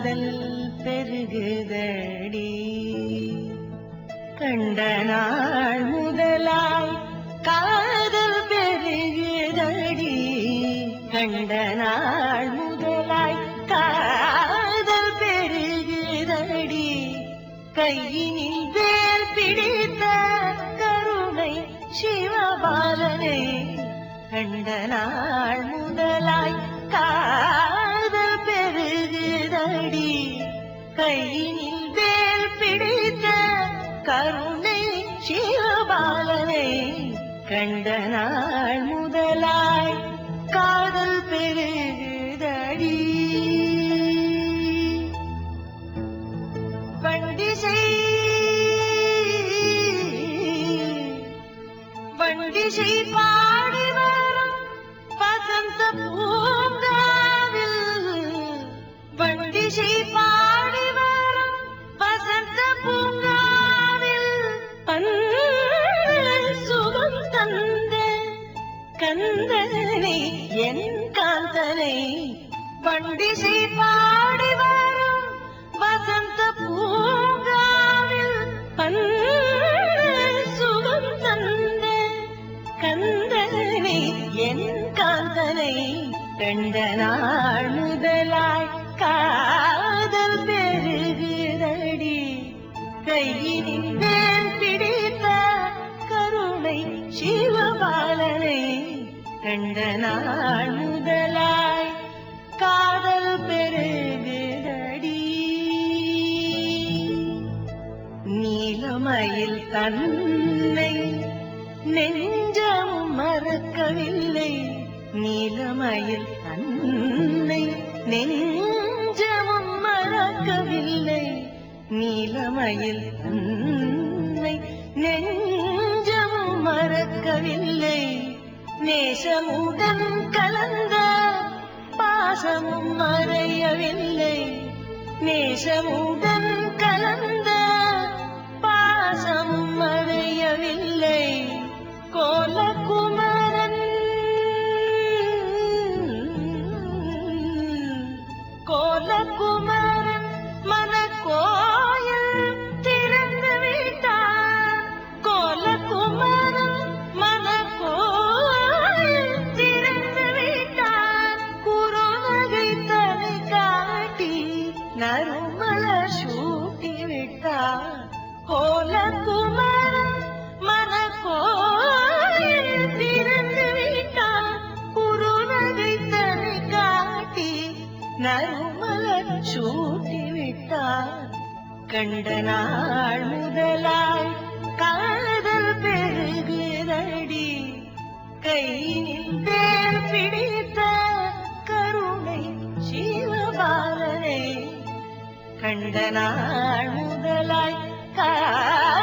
காதல் பெருகுதடி கண்ட நாள் முதலாய் காதல் பெருகுதடி கண்ட நாள் முதலாய் காதல் பெருகுதடி கையினில் வேல் பிடித்த கருணை சிவபாலனே கண்ட நாள் முதலாய் காதல் பெருகுதடி கையினில் வேல் பிடித்த கருணை சிவபாலனை கண்ட நாள் முதலாய் காதல் பெருகுதடி பண்டிசை பண்டிசை பாடி வரும் வசந்த பூங்காவில் பண்டிசை பாடி வரும் வசந்த பூங்காவில் பன்னல் சுகம் தந்த கந்தனை என் காந்தனை பண்டிசை பாடி வரும் வசந்த பூங்காவில் பன்னல் சுகம் தந்த கந்தனை என் காந்தனை கண்ட நாள் முதலாய் காதல் பெருகுதடி கையினில் வேல் பிடித்த கருணை சிவபாலனை கண்ட நாள் முதலாய் காதல் பெருகுதடி நீலமயில் தன்னை நெஞ்சமும் மறக்கவில்லை நீலமயில் தன்னை நெஞ்சமும் மறக்கவில்லை நீலமயில் தன்னை நெஞ்சமும் மறக்கவில்லை நேசமுடன் கலந்த பாசமும் மறையவில்லை நேசமுடன் கலந்த பாசமும் மறையவில்லை கோலகுமரன் கோலகுமரன் மனக்கோயில் திறந்து விட்டான் கோலகுமரன் மனக்கோயில் திறந்து விட்டான் குறுநகை தலை காட்டி நறுமலர் சூட்டி விட்டான் கோலகுமரன் மனக்கோயில் திறந்து விட்டான் குறுநகை தலை காட்டி நறுமலர் சூட்டி விட்டான் கண்ட நாள் முதலாய் காதல் பெருகுதடி கையினில் வேல் பிடித்த கருணை சிவபாலனை கண்ட நாள் முதலாய் கா